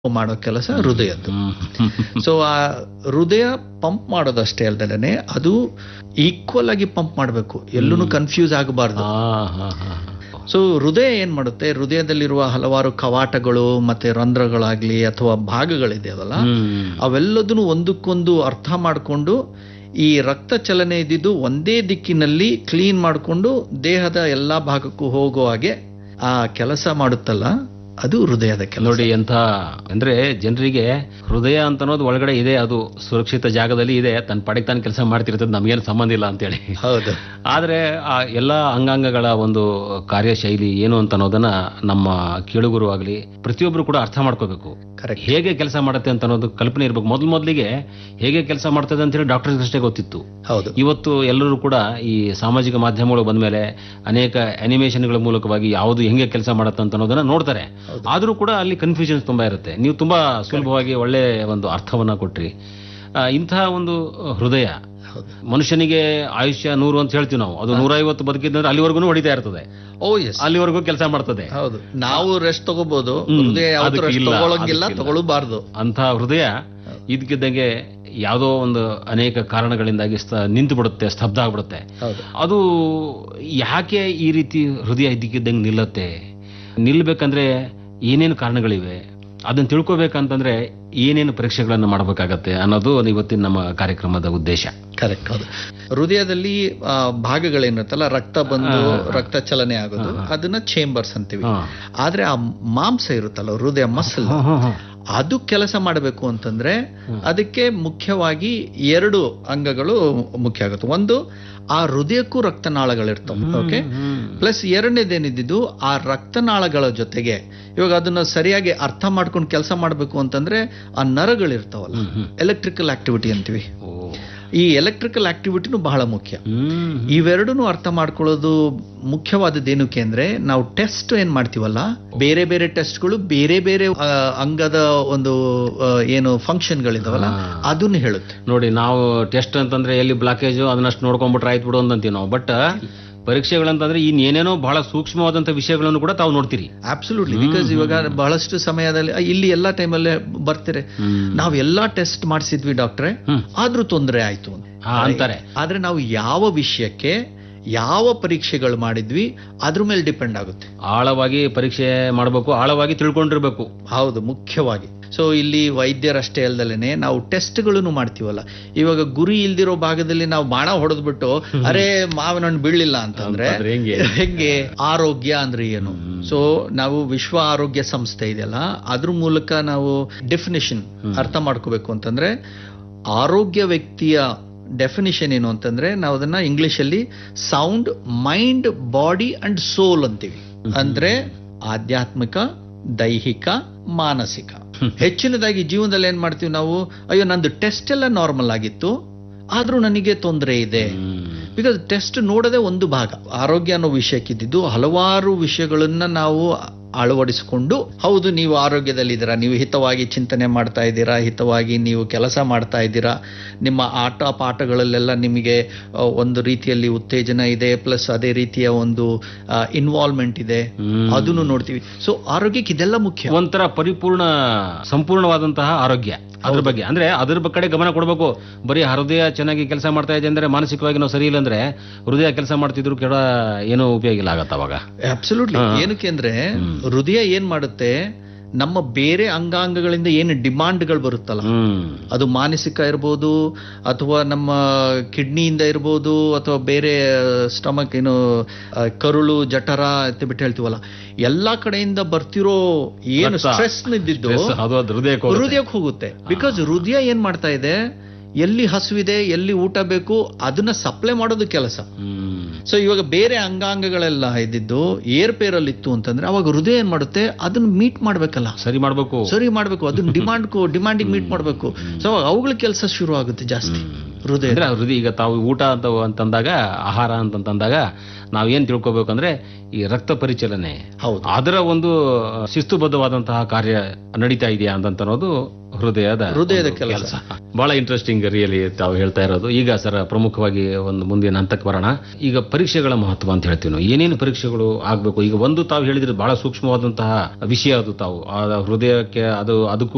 ಮಾಡೋ ಕೆಲಸ ಹೃದಯದ್ದು ಸೊ ಆ ಹೃದಯ ಪಂಪ್ ಮಾಡೋದಷ್ಟೇ ಅಲ್ದಲೇ ಅದು ಈಕ್ವಲ್ ಆಗಿ ಪಂಪ್ ಮಾಡಬೇಕು ಎಲ್ಲೂ ಕನ್ಫ್ಯೂಸ್ ಆಗಬಾರ್ದು ಸೊ ಹೃದಯ ಏನ್ ಮಾಡುತ್ತೆ ಹೃದಯದಲ್ಲಿರುವ ಹಲವಾರು ಕವಾಟಗಳು ಮತ್ತೆ ರಂಧ್ರಗಳಾಗ್ಲಿ ಅಥವಾ ಭಾಗಗಳಿದೆಯಲ್ಲ ಅವೆಲ್ಲದನ್ನು ಒಂದಕ್ಕೊಂದು ಅರ್ಥ ಮಾಡಿಕೊಂಡು ಈ ರಕ್ತ ಚಲನೆ ಇದ್ದಿದ್ದು ಒಂದೇ ದಿಕ್ಕಿನಲ್ಲಿ ಕ್ಲೀನ್ ಮಾಡಿಕೊಂಡು ದೇಹದ ಎಲ್ಲಾ ಭಾಗಕ್ಕೂ ಹೋಗೋ ಹಾಗೆ ಆ ಕೆಲಸ ಮಾಡುತ್ತಲ್ಲ ಅದು ಹೃದಯದ ಕೆಲಸ ನೋಡಿ ಎಂಥ ಅಂದ್ರೆ ಜನರಿಗೆ ಹೃದಯ ಅಂತ ಅನ್ನೋದು ಒಳಗಡೆ ಇದೆ ಅದು ಸುರಕ್ಷಿತ ಜಾಗದಲ್ಲಿ ಇದೆ ತನ್ನ ಪಡೆಗೆ ತಾನು ಕೆಲಸ ಮಾಡ್ತಿರ್ತದೆ ನಮಗೇನು ಸಂಬಂಧ ಇಲ್ಲ ಅಂತೇಳಿ ಹೌದು ಆದ್ರೆ ಆ ಎಲ್ಲ ಅಂಗಾಂಗಗಳ ಒಂದು ಕಾರ್ಯಶೈಲಿ ಏನು ಅಂತ ಅನ್ನೋದನ್ನ ನಮ್ಮ ಕೇಳುಗರು ಆಗಲಿ ಪ್ರತಿಯೊಬ್ಬರು ಕೂಡ ಅರ್ಥ ಮಾಡ್ಕೋಬೇಕು ಕರೆಕ್ಟ್ ಹೇಗೆ ಕೆಲಸ ಮಾಡುತ್ತೆ ಅಂತ ಅನ್ನೋದು ಕಲ್ಪನೆ ಇರ್ಬೇಕು ಮೊದಲು ಮೊದಲಿಗೆ ಹೇಗೆ ಕೆಲಸ ಮಾಡ್ತದೆ ಅಂತ ಹೇಳಿ ಡಾಕ್ಟರ್ ಅಷ್ಟೇ ಗೊತ್ತಿತ್ತು ಹೌದು ಇವತ್ತು ಎಲ್ಲರೂ ಕೂಡ ಈ ಸಾಮಾಜಿಕ ಮಾಧ್ಯಮಗಳು ಬಂದ್ಮೇಲೆ ಅನೇಕ ಅನಿಮೇಷನ್ಗಳ ಮೂಲಕವಾಗಿ ಯಾವುದು ಹೆಂಗೆ ಕೆಲಸ ಮಾಡುತ್ತೆ ಅಂತ ಅನ್ನೋದನ್ನ ನೋಡ್ತಾರೆ ಆದ್ರೂ ಕೂಡ ಅಲ್ಲಿ ಕನ್ಫ್ಯೂಷನ್ಸ್ ತುಂಬಾ ಇರುತ್ತೆ ನೀವು ತುಂಬಾ ಸುಲಭವಾಗಿ ಒಳ್ಳೆ ಒಂದು ಅರ್ಥವನ್ನ ಕೊಟ್ರಿ ಆ, ಇಂತಹ ಒಂದು ಹೃದಯ ಹೌದು ಮನುಷ್ಯನಿಗೆ ಆಯುಷ್ಯ ನೂರು ಅಂತ ಹೇಳ್ತೀವಿ ನಾವು ಅದು ನೂರೈವತ್ತು ಬದುಕಿದ್ರೆ ಅಲ್ಲಿವರೆಗೂ ಹೊಡಿತಾ ಇರ್ತದೆ ಓ ಎಸ್ ಅಲ್ಲಿವರೆಗೂ ಕೆಲಸ ಮಾಡ್ತದೆ ಹೌದು ನಾವು ರೆಸ್ಟ್ ತಗೋಬಹುದು ಹ್ಮ್. ಹೃದಯ ಯಾವತ್ತೂ ಅದಕ್ಕೆ ರೆಸ್ಟ್ ಇಲ್ಲ, ತಗೊಳಂಗಿಲ್ಲ ಅದಕ್ಕಿಲ್ಲ. ತಗೊಳ್ಬಾರ್ದು ಅಂತ ಹೃದಯ ಇದಕ್ಕಿದ್ದಂಗೆ ಯಾವುದೋ ಒಂದು ಅನೇಕ ಕಾರಣಗಳಿಂದಾಗಿ ಸ್ಥ- ನಿಂತು ಬಿಡುತ್ತೆ ಸ್ತಬ್ಧ ಆಗ್ಬಿಡುತ್ತೆ ಹೌದು ಅದು ಯಾಕೆ ಈ ರೀತಿ ಹೃದಯ ಇದ್ದಕ್ಕಿದ್ದಂಗೆ ನಿಲ್ಲತ್ತೆ ನಿಲ್ಬೇಕಂದ್ರೆ ಏನೇನು ಕಾರಣಗಳಿವೆ ಅದನ್ನ ತಿಳ್ಕೊಬೇಕಂತಂದ್ರೆ ಏನೇನು ಪರೀಕ್ಷೆಗಳನ್ನು ಮಾಡಬೇಕಾಗತ್ತೆ ಅನ್ನೋದು ಇವತ್ತಿನ ನಮ್ಮ ಕಾರ್ಯಕ್ರಮದ ಉದ್ದೇಶ ಕರೆಕ್ಟ್ ಹೌದು ಹೃದಯದಲ್ಲಿ ಆ, ಭಾಗಗಳೇನಿರುತ್ತಲ್ಲ ರಕ್ತ ಬಂದು ರಕ್ತ ಚಲನೆ ಆಗೋದು ಅದನ್ನ ಚೇಂಬರ್ಸ್ ಅಂತೀವಿ ಹಾ. ಆದ್ರೆ ಆ ಮಾಂಸ ಇರುತ್ತಲ್ಲ ಹೃದಯ ಮಸಲ್ ಹಾ, ಹಾ, ಹಾ. ಅದು ಕೆಲಸ ಮಾಡಬೇಕು ಅಂತಂದ್ರೆ ಅದಕ್ಕೆ ಮುಖ್ಯವಾಗಿ ಎರಡು ಅಂಗಗಳು ಮುಖ್ಯ ಆಗುತ್ತೆ ಒಂದು ಆ ಹೃದಯಕ್ಕೂ ರಕ್ತನಾಳಗಳಿರ್ತವೆ ಓಕೆ ಹ್ಮ್. ಪ್ಲಸ್ ಎರಡನೇದೇನಿದ್ದು ಆ ರಕ್ತನಾಳಗಳ ಜೊತೆಗೆ ಇವಾಗ ಅದನ್ನ ಸರಿಯಾಗಿ ಅರ್ಥ ಮಾಡ್ಕೊಂಡು ಕೆಲಸ ಮಾಡಬೇಕು ಅಂತಂದ್ರೆ ಆ ನರಗಳಿರ್ತಾವಲ್ಲ ಹ್ಮ್, ಹ್ಮ್. ಎಲೆಕ್ಟ್ರಿಕಲ್ ಆಕ್ಟಿವಿಟಿ ಅಂತೀವಿ ಓ. ಈ ಎಲೆಕ್ಟ್ರಿಕಲ್ ಆಕ್ಟಿವಿಟಿನೂ ಬಹಳ ಮುಖ್ಯ ಹ್ಮ್. ಇವೆರಡನ್ನೂ ಅರ್ಥ ಮಾಡ್ಕೊಳ್ಳೋದು ಮುಖ್ಯವಾದದ್ದು ಏನಕ್ಕೆ ಅಂದ್ರೆ ನಾವು ಟೆಸ್ಟ್ ಏನ್ ಮಾಡ್ತೀವಲ್ಲ ಬೇರೆ ಬೇರೆ ಟೆಸ್ಟ್ಗಳು ಬೇರೆ ಬೇರೆ ಆ, ಅಂಗದ ಒಂದು ಆ, ಏನು ಫಂಕ್ಷನ್ಗಳಿದಾವಲ್ಲ ಅದನ್ನ ಹೇಳುತ್ತೆ ನೋಡಿ ನಾವು ಟೆಸ್ಟ್ ಅಂತಂದ್ರೆ ಎಲ್ಲಿ ಬ್ಲಾಕೇಜ್ ಅದನ್ನಷ್ಟು ನೋಡ್ಕೊಂಡ್ಬಿಟ್ರೆ ಆಯ್ತು ಬಿಡು ಅಂತೀವಿ ನಾವು ಬಟ್ ಪರೀಕ್ಷೆಗಳಂತಂದ್ರೆ ಇನ್ನೇನೇನೋ ಬಹಳ ಸೂಕ್ಷ್ಮವಾದಂತ ವಿಷಯಗಳನ್ನು ಕೂಡ ತಾವು ನೋಡ್ತೀರಿ ಅಬ್ಸಲ್ಯೂಟ್ಲಿ ಬಿಕಾಸ್ ಇವಾಗ ಬಹಳಷ್ಟು ಸಮಯದಲ್ಲಿ ಆ, ಇಲ್ಲಿ ಎಲ್ಲಾ ಟೈಮಲ್ಲೇ ಬರ್ತಾರೆ ನಾವ್ ಎಲ್ಲಾ ಟೆಸ್ಟ್ ಮಾಡಿಸಿದ್ವಿ ಡಾಕ್ಟ್ರೆ ಹ್ಮ್. ಆದ್ರೂ ತೊಂದರೆ ಆಯ್ತು ಅಂತ ಹಾ, ಅಂತಾರೆ ಆದ್ರೆ ನಾವು ಯಾವ ವಿಷಯಕ್ಕೆ ಯಾವ ಪರೀಕ್ಷೆಗಳು ಮಾಡಿದ್ವಿ ಅದ್ರ ಮೇಲೆ ಡಿಪೆಂಡ್ ಆಗುತ್ತೆ ಆಳವಾಗಿ ಪರೀಕ್ಷೆ ಮಾಡಬೇಕು ಆಳವಾಗಿ ತಿಳ್ಕೊಂಡಿರ್ಬೇಕು ಹೌದು ಮುಖ್ಯವಾಗಿ ಸೊ ಇಲ್ಲಿ ವೈದ್ಯರಷ್ಟೇ ಅಲ್ದಲೇನೆ ನಾವು ಟೆಸ್ಟ್ಗಳನ್ನು ಮಾಡ್ತೀವಲ್ಲ ಇವಾಗ ಗುರಿ ಇಲ್ದಿರೋ ಭಾಗದಲ್ಲಿ ನಾವು ಬಾಣ ಹೊಡೆದ್ಬಿಟ್ಟು ಅರೆ ಮಾವಿನ ಹಣ್ಣು ಬೀಳಿಲ್ಲ ಅಂತಂದ್ರೆ ಅಂತಂದ್ರೆ ಹೆಂಗೆ? ಹೆಂಗೆ ಆರೋಗ್ಯ ಅಂದ್ರೆ ಏನು ಸೊ ನಾವು ವಿಶ್ವ ಆರೋಗ್ಯ ಸಂಸ್ಥೆ ಇದೆಯಲ್ಲ ಅದ್ರ ಮೂಲಕ ನಾವು ಡೆಫಿನಿಷನ್ ಅರ್ಥ ಮಾಡ್ಕೋಬೇಕು ಅಂತಂದ್ರೆ ಆರೋಗ್ಯ ವ್ಯಕ್ತಿಯ ಡೆಫಿನಿಷನ್ ಏನು ಅಂತಂದ್ರೆ ನಾವು ಅದನ್ನ ಇಂಗ್ಲಿಷ್ ಅಲ್ಲಿ sound mind body and soul ಅಂತೀವಿ ಅಂದ್ರೆ ಆಧ್ಯಾತ್ಮಿಕ ದೈಹಿಕ ಮಾನಸಿಕ ಹೆಚ್ಚಿನದಾಗಿ ಜೀವನದಲ್ಲಿ ಏನ್ ಮಾಡ್ತೀವಿ ನಾವು ಅಯ್ಯೋ ನಂದು ಟೆಸ್ಟ್ ಎಲ್ಲ ನಾರ್ಮಲ್ ಆಗಿತ್ತು ಆದ್ರೂ ನನಗೆ ತೊಂದರೆ ಇದೆ ಬಿಕಾಸ್ ಟೆಸ್ಟ್ ನೋಡೋದೇ ಒಂದು ಭಾಗ ಆರೋಗ್ಯ ಅನ್ನೋ ವಿಷಯಕ್ಕಿದ್ದು ಹಲವಾರು ವಿಷಯಗಳನ್ನ ನಾವು ಅಳವಡಿಸಿಕೊಂಡು ಹೌದು ನೀವು ಆರೋಗ್ಯದಲ್ಲಿದ್ದೀರಾ ನೀವು ಹಿತವಾಗಿ ಚಿಂತನೆ ಮಾಡ್ತಾ ಇದ್ದೀರಾ ಹಿತವಾಗಿ ನೀವು ಕೆಲಸ ಮಾಡ್ತಾ ಇದ್ದೀರಾ ನಿಮ್ಮ ಆಟ ಪಾಠಗಳಲ್ಲೆಲ್ಲ ನಿಮಗೆ ಆ, ಒಂದು ರೀತಿಯಲ್ಲಿ ಉತ್ತೇಜನ ಇದೆ ಪ್ಲಸ್ ಅದೇ ರೀತಿಯ ಒಂದು ಇನ್ವಾಲ್ವ್ಮೆಂಟ್ ಇದೆ ಅದನ್ನು ನೋಡ್ತೀವಿ ಸೊ ಆರೋಗ್ಯಕ್ಕೆ ಇದೆಲ್ಲ ಮುಖ್ಯ ಒಂಥರ ಪರಿಪೂರ್ಣ ಸಂಪೂರ್ಣವಾದಂತಹ ಆರೋಗ್ಯ ಅದ್ರ ಬಗ್ಗೆ ಅಂದ್ರೆ ಅದ್ರ ಬ- ಕಡೆ ಗಮನ ಕೊಡಬೇಕು ಬರೀ ಹೃದಯ ಚೆನ್ನಾಗಿ ಕೆಲಸ ಮಾಡ್ತಾ ಇದೆ ಅಂದ್ರೆ ಮಾನಸಿಕವಾಗಿ ನಾವು ಸರಿ ಇಲ್ಲ ಅಂದ್ರೆ ಹೃದಯ ಕೆಲಸ ಮಾಡ್ತಿದ್ರು ಕೆಡ ಏನೂ ಉಪಯೋಗ ಇಲ್ಲ ಆಗತ್ತ ಅವಾಗ ಅಬ್ಸಲ್ಯೂಟ್ಲಿ ಏನಕ್ಕೆ ಅಂದ್ರೆ ಹೃದಯ ಏನ್ ಮಾಡುತ್ತೆ ನಮ್ಮ ಬೇರೆ ಅಂಗಾಂಗಗಳಿಂದ ಏನು ಡಿಮಾಂಡ್ಗಳು ಬರುತ್ತಲ್ಲ ಹ್ಮ್ ಅದು ಮಾನಸಿಕ ಇರ್ಬೋದು ಅಥವಾ ನಮ್ಮ ಕಿಡ್ನಿಯಿಂದ ಇರ್ಬೋದು ಅಥವಾ ಬೇರೆ ಸ್ಟಮಕ್ ಏನು ಆ, ಕರುಳು ಜಠರ ಅಂತ ಬಿಟ್ಟು ಹೇಳ್ತೀವಲ್ಲ ಎಲ್ಲಾ ಕಡೆಯಿಂದ ಬರ್ತಿರೋ ಏನು ರಕ್ತ. ಸ್ಟ್ರೆಸ್ ಇದ್ದಿದ್ದು Stress ಅದು ಅದು ಹೃದಯಕ್ಕೆ ಹೋಗುತ್ತೆ. ಹೃದಯಕ್ಕೆ ಹೋಗುತ್ತೆ ಬಿಕಾಸ್ ಹೃದಯ ಏನ್ ಮಾಡ್ತಾ ಇದೆ ಎಲ್ಲಿ ಹಸುವಿದೆ ಎಲ್ಲಿ ಊಟ ಬೇಕು ಅದನ್ನ ಸಪ್ಲೈ ಮಾಡೋದು ಕೆಲಸ ಹ್ಮ್ ಸೊ ಇವಾಗ ಬೇರೆ ಅಂಗಾಂಗಗಳೆಲ್ಲ ಇದ್ದಿದ್ದು ಏರ್ಪೇರಲ್ಲಿ ಇತ್ತು ಅಂತಂದ್ರೆ ಅವಾಗ ಹೃದಯ ಏನ್ ಮಾಡುತ್ತೆ ಅದನ್ನ ಮೀಟ್ ಮಾಡ್ಬೇಕಲ್ಲ ಸರಿ ಮಾಡ್ಬೇಕು ಸರಿ ಮಾಡ್ಬೇಕು ಅದನ್ನ ಡಿಮಾಂಡ್ ಡಿಮಾಂಡಿಂಗ್ ಮೀಟ್ ಮಾಡ್ಬೇಕು ಸೊ ಅವಾಗ ಅವುಗಳ ಕೆಲಸ ಶುರು ಆಗುತ್ತೆ ಜಾಸ್ತಿ ಹೃದಯ ಅಂದ್ರೆ ಹೃದಯ ಈಗ ತಾವು ಊಟ ಅಂತ ಅಂತಂದಾಗ ಆಹಾರ ಅಂತಂದಾಗ ನಾವೇನ್ ತಿಳ್ಕೊಬೇಕಂದ್ರೆ ಈ ರಕ್ತ ಪರಿಚಲನೆ ಹೌದು ಅದರ ಒಂದು ಶಿಸ್ತುಬದ್ಧವಾದಂತಹ ಕಾರ್ಯ ನಡೀತಾ ಇದೆಯಾ ಅಂತ ಅನ್ನೋದು ಹೃದಯದ ಹೃದಯದ ಒಂದು ಕೆಲಸ. ಬಹಳ ಇಂಟ್ರೆಸ್ಟಿಂಗ್ ರಿಯಲಿ ತಾವು ಹೇಳ್ತಾ ಇರೋದು ಈಗ ಸರ್ ಪ್ರಮುಖವಾಗಿ ಒಂದು ಮುಂದಿನ ಹಂತಕ್ಕೆ ಬರೋಣ ಈಗ ಪರೀಕ್ಷೆಗಳ ಮಹತ್ವ ಅಂತ ಹೇಳ್ತೀವಿ ನಾವು ಏನೇನು ಪರೀಕ್ಷೆಗಳು ಆಗ್ಬೇಕು ಈಗ ಒಂದು ತಾವು ಹೇಳಿದ್ರೆ ಬಹಳ ಸೂಕ್ಷ್ಮವಾದಂತಹ ವಿಷಯ ಅದು ತಾವು ಆ ಹೃದಯಕ್ಕೆ ಅದು ಅದಕ್ಕೂ